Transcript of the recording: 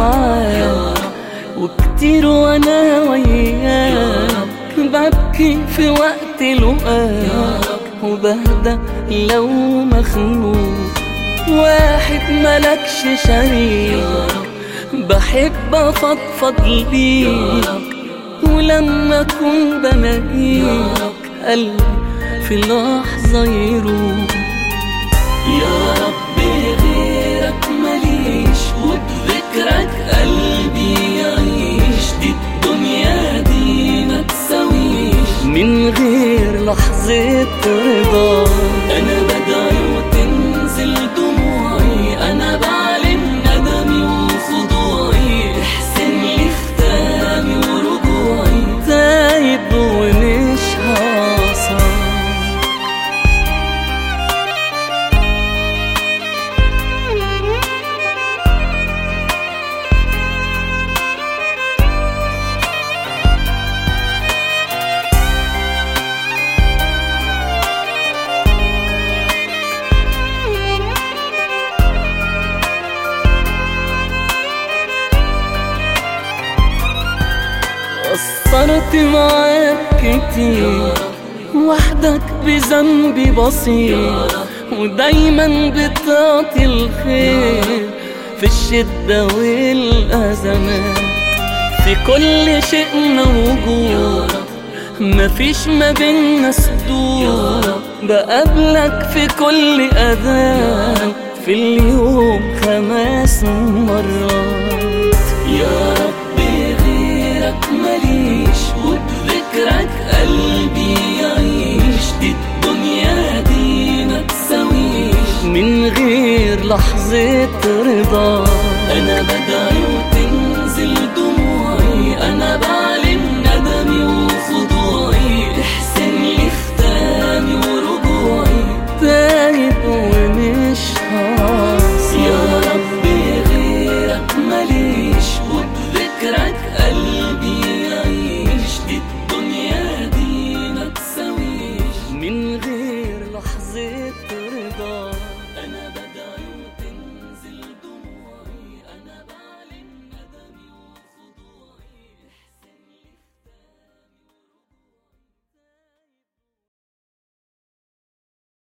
معاك وكتير وانا وياك ببكي في وقت لقاك وبهدى لو مخنوق واحد ملكش شريك بحب افضفض ليك ولما اكون بلاقيك قلبي في لحظة يروح يا رب غيرك مليش وبذكرك قلبي يعيش دي الدنيا دي ما تساويش من غير لحظة رضا أنا بدعي وتنزل دموعي أنا بعلن ندمي وخضوعي احسن لي ختامي ورجوعي تايب ومش هعصى قصرت معاك كتير وحدك بذنبي بسيط ودايما بتعطي الخير في الشدة والأزمات في كل شيء موجود مفيش ما بينا سدود بقابلك في كل أذان في اليوم خمس مرات يا رب غيرك مليش وبذكرك قلبي يعيش دي الدنيا دي ما تساويش من غير لحظة رضا